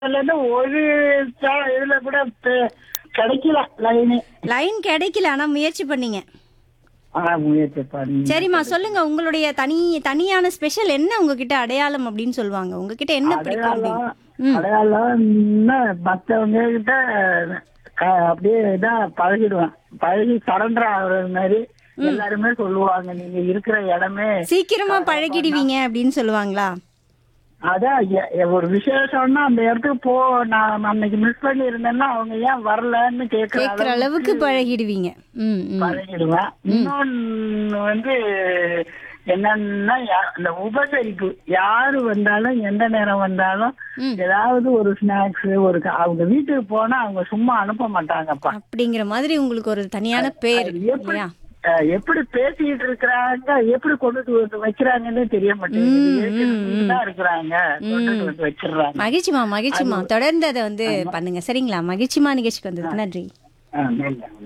இருந்து ஒரு சா- இதுல கூட பே- கிடைக்கல லைனு லைன் கிடைக்கல ஆனா முயற்சி பண்ணீங்க ஆனா முயற்சி பண்ணி சரிம்மா சொல்லுங்க உங்களுடைய தனி தனியான ஸ்பெஷல் என்ன உங்ககிட்ட அடையாளம் அப்படின்னு சொல்லுவாங்க உங்ககிட்ட என்ன பிடிக்கும் அப்படின்னு அடையாளம் அடையாளம்னா மத்தவங்க கிட்ட க- அப்படியே இதா பழகிடுவேன் பழகி சரண்டர் ஆகுற மாதிரி எல்லாருமே சொல்லுவாங்க நீங்க இருக்கிற இடமே சீக்கிரமா பழகிடுவீங்க அப்படின்னு சொல்லுவாங்களா அதான் எ- எ- ஒரு விசேஷம்னா அந்த இடத்துக்கு போ நான் அன்னைக்கு மிஸ் பண்ணி இருந்தேன்னா அவங்க ஏன் வரலன்னு கேக்குற கேட்குற அளவுக்கு பழகிடுவீங்க ம் ம் பழகிடுவேன் இன்னொன்னு வந்து என்னன்னா யா- இந்த உபசரிப்பு யாரு வந்தாலும் எந்த நேரம் வந்தாலும் ம். ஏதாவது ஒரு ஸ்நாக்ஸ் ஒரு க- அவங்க வீட்டுக்கு போனா அவங்க சும்மா அனுப்ப மாட்டாங்கப்பா அப்படிங்கிற மாதிரி உங்களுக்கு ஒரு தனியான பேர் அது எப்படி இல்லையா அஹ், எப்படி பேசிட்டு இருக்கிறாங்க எப்படி கொண்டுட்டு வந்து வைக்கிறாங்கன்னு தெரிய மாட்டேங்குது ஏற்கனவே தான் இருக்கிறாங்க கொண்டுட்டு வந்து வச்சிடுறாங்க மகிழ்ச்சிமா மகிழ்ச்சிமா தொடர்ந்து அதை வந்து பண்ணுங்க சரிங்களா மகிழ்ச்சிமா நிகழ்ச்சிக்கு வந்ததுக்கு நன்றி அஹ், நல்ல.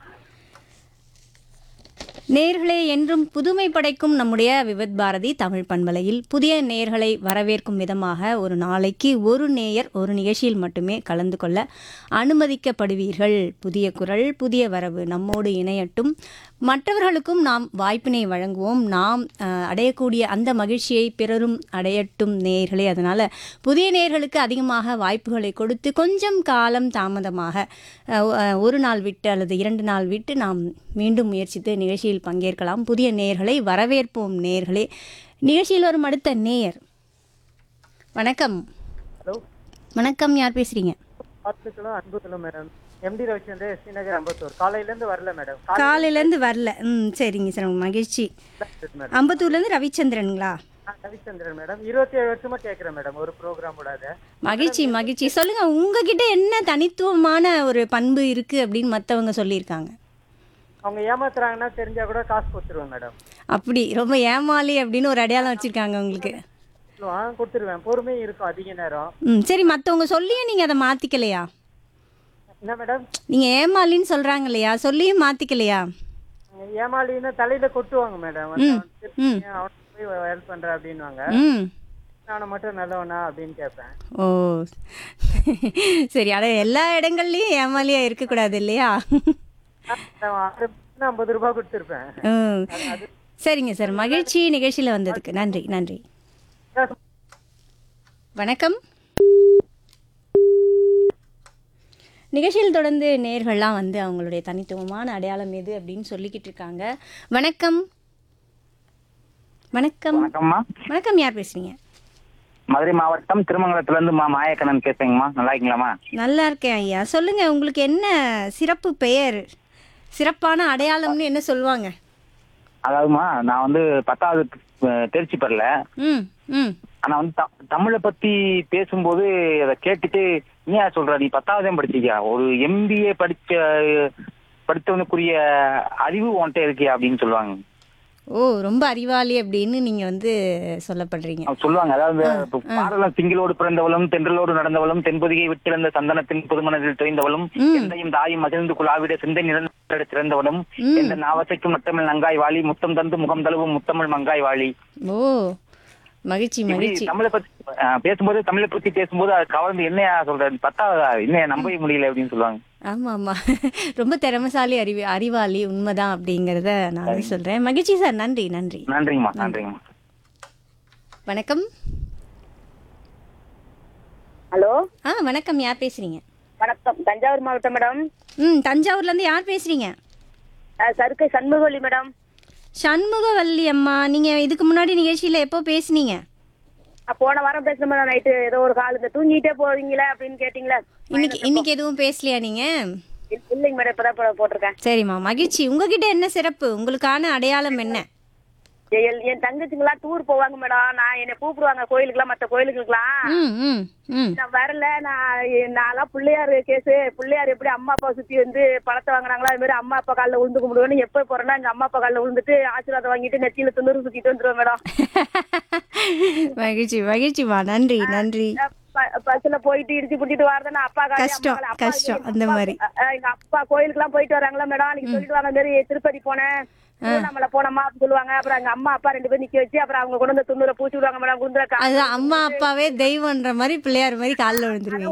நேர்களே என்றும் புதுமை படைக்கும் நம்முடைய விவத் பாரதி தமிழ் பண்பலையில் புதிய நேர்களை வரவேற்கும் விதமாக ஒரு நாளைக்கு ஒரு நேயர் ஒரு நிகழ்ச்சியில் மட்டுமே கலந்து கொள்ள அனுமதிக்கப்படுவீர்கள் புதிய குரல் புதிய வரவு நம்மோடு இணையட்டும் மற்றவர்களுக்கும் நாம் வாய்ப்பினை வழங்குவோம் நாம் அஹ், அடையக்கூடிய அந்த மகிழ்ச்சியை பிறரும் அடையட்டும் நேயர்களே அதனால் புதிய நேயர்களுக்கு அதிகமாக வாய்ப்புகளை கொடுத்து கொஞ்சம் காலம் தாமதமாக அஹ், அஹ், ஒரு நாள் விட்டு அல்லது இரண்டு நாள் விட்டு நாம் மீண்டும் முயற்சித்து நிகழ்ச்சியில் பங்கேற்கலாம் புதிய நேயர்களை வரவேற்போம் நேயர்களே நிகழ்ச்சியில் வரும் அடுத்த நேயர் வணக்கம் ஹலோ வணக்கம் யார் பேசுறீங்க பார்த்துக்கிலோ அன்புக்குள்ள madam MT Ravichandra ST Nagar Ambattur காலையிலேருந்து வரல மேடம் காலையிலேருந்து வரல ம் சரிங்க சார் மகிழ்ச்சி மேடம் அம்பத்தூர்லேருந்து ரவிச்சந்திரனுங்களா ரவிச்சந்திரன் மேடம் இருபத்தி ஏழு வருஷமா கேட்குறேன் மேடம் ஒரு ப்ரோக்ராமோட அதை மகிழ்ச்சி மகிழ்ச்சி சொல்லுங்க உங்ககிட்ட என்ன தனித்துவமான ஒரு பண்பு இருக்கு அப்படின்னு மற்றவங்க சொல்லியிருக்காங்க அவங்க ஏமாத்துறாங்கன்னா தெரிஞ்சா கூட காசு கொடுத்துருவேன் மேடம் அப்படி ரொம்ப ஏமாளி அப்படின்னு ஒரு அடையாளம் வச்சிருக்காங்க உங்களுக்கு சொல்லுவான் கொடுத்துருவேன் பொறுமையும் இருக்கும் அதிக நேரம் ம் சரி மற்றவங்க சொல்லியும் நீங்கள் அதை மாற்றிக்கலையா என்ன மேடம் நீங்கள் ஏமாளின்னு சொல்கிறாங்க இல்லையா சொல்லியும் மாற்றிக்கலையா ஏமாளின்னு தலையில கொட்டுவாங்க மேடம் ம். ம். அவனுக்கு போய் ஹெல்ப் பண்ற அப்படின்வாங்க ம் நானும் மட்டும் நல்லவனா அப்படின்னு கேட்பேன் ஓ சரி அட எல்லா இடங்கள்லையும் ஏமாலியாக இருக்கக்கூடாது இல்லையா நான் ஆறு மணிக்கு ஐம்பது ரூபாய் கொடுத்துருப்பேன் ம் சரிங்க சார் மகிழ்ச்சி நிகழ்ச்சியில் வந்ததுக்கு நன்றி நன்றி வணக்கம் நிகழ்ச்சியில் தொடர்ந்து நேர்கள்லாம் வந்து அவங்களுடைய தனித்துவமான அடையாளம் எது அப்படின்னு சொல்லிக்கிட்டு இருக்காங்க வணக்கம் வணக்கம் வணக்கம்மா வணக்கம் யார் பேசுறீங்க மதுரை மாவட்டம் திருமங்கலத்துல இருந்து மா மாயக்கண்ணன் பேசுறேங்கம்மா நல்லா இருக்கீங்களாம்மா நல்லா இருக்கேன் ஐயா சொல்லுங்க உங்களுக்கு என்ன சிறப்பு பெயர் சிறப்பான அடையாளம்னு என்ன சொல்லுவாங்க அதாவதுமா நான் வந்து பத்தாவது அஹ், தேர்ச்சி பெறல ம் ம் ஆனா வந்து த- தமிழை பத்தி பேசும்போது அதை கேட்டுட்டு ஏன் சொல்ற நீ பத்தாவதே படிச்சிருக்கியா ஒரு எம்பிஏ படிச்ச படித்தவனுக்குரிய அறிவு உன்கிட்ட இருக்கியா அப்படின்னு சொல்லுவாங்க ஓ ரொம்ப அறிவாளி அப்படின்னு நீங்க வந்து சொல்லப்படுறீங்க அவங்க சொல்லுவாங்க அதாவது இப்ப பாடலாம் திங்களோடு பிறந்தவளும் தென்றலோடு நடந்தவளும் தென்பொதிகை விட்டிருந்த சந்தனத்தின் புதுமனதில் தெரிந்தவளும் ம். எந்தையும் தாயும் மகிழ்ந்து குழாவிட சிந்தை நிறந்த சிறந்தவளும் ம். எந்த நாவசைக்கும் நட்டமிழ் நங்காய் வாழி முத்தம் தந்து முகம் தழுவும் முத்தமிழ் மங்காய் வாழி ஓ மகிழ்ச்சி இப்படி மகிழ்ச்சி தமிழை பத்தி அஹ், பேசும்போது தமிழை பத்தி பேசும்போது அது கவர்ந்து என்னையா சொல்ற பத்தாவதா என்னையா நம்பவே முடியல அப்படின்னு சொல்லுவாங்க ஆமா ஆமா ரொம்ப திறமசாலி அறிவி அறிவாளி உண்மைதான் அப்படிங்கறத நான் வந்து சொல்றேன் மகிழ்ச்சி சார் நன்றி நன்றி நன்றிங்கம்மா நன்றிங்கம்மா வணக்கம் ஹலோ ஆ வணக்கம் யார் பேசுறீங்க வணக்கம் தஞ்சாவூர் மாவட்டம் மேடம் ம் தஞ்சாவூர்ல இருந்து யார் பேசுறீங்க அஹ் சருக்கை சண்முகவல்லி மேடம் சண்முகவல்லி அம்மா நீங்க இதுக்கு முன்னாடி நிகழ்ச்சியில எப்போ பேசுனீங்க அஹ் போன வாரம் பேசுன மேடம் நைட்டு ஏதோ ஒரு கால் இந்த தூங்கிட்டே போவீங்களா அப்படின்னு கேட்டீங்களா இன்னைக்கு இன்னைக்கு எதுவும் பேசலையா நீங்க இல்ல- இல்லைங்க மேடம் இப்பதான் போ- போட்டிருக்கேன் சரிம்மா மகிழ்ச்சி உங்ககிட்ட என்ன சிறப்பு உங்களுக்கான அடையாளம் என்ன என் என் தங்கச்சிங்களாம் டூர் போவாங்க மேடம் நான் என்னை கூப்பிடுவாங்க கோயிலுக்குலாம் மற்ற கோயிலுக்குலாம் ம் ம் ம் நான் வரல நான் நான்லாம் பிள்ளையார் கேஸு பிள்ளையார் எப்படி அம்மா அப்பா சுத்தி வந்து பழத்தை வாங்குறாங்களா அது மாதிரி அம்மா அப்பா காலில் விழுந்து கும்பிடுவேன்னு எப்போ போறேன்னா எங்க அம்மா அப்பா காலில் விழுந்துட்டு ஆசீர்வாதம் வாங்கிட்டு நெத்தியில துண்ணூறு சுத்திட்டு வந்துருவேன் மேடம் மகிழ்ச்சி மகிழ்ச்சிமா நன்றி நன்றி ப- பஸ்ல போயிட்டு இடிச்சு புட்டிட்டு வரதுன்னா அப்பா காலி, கஷ்டம், அம்மா காலி. அப்பா கஷ்டம், எங்க அந்த அப்பா- மாதிரி. அஹ் அஹ் எங்க அப்பா கோயிலுக்கு எல்லாம் போயிட்டு வராங்களா மேடம் நீங்க சொல்லிட்டு வாங்க இந்த மாதிரி திருப்பதி போனேன் திருவண்ணாமலை போனோமா அப்படின்னு சொல்லுவாங்க அப்புறம் எங்க அம்மா அப்பா ரெண்டு பேரும் நிக்க வச்சு அப்புறம் அவங்க கொண்டு வந்து துண்ணூரை பூச்சி விடுவாங்க மேடம் குந்துர அது அம்மா அப்பாவே தெய்வம்ன்ற மாதிரி பிள்ளையார் மாதிரி காலில் விழுந்துருவீங்க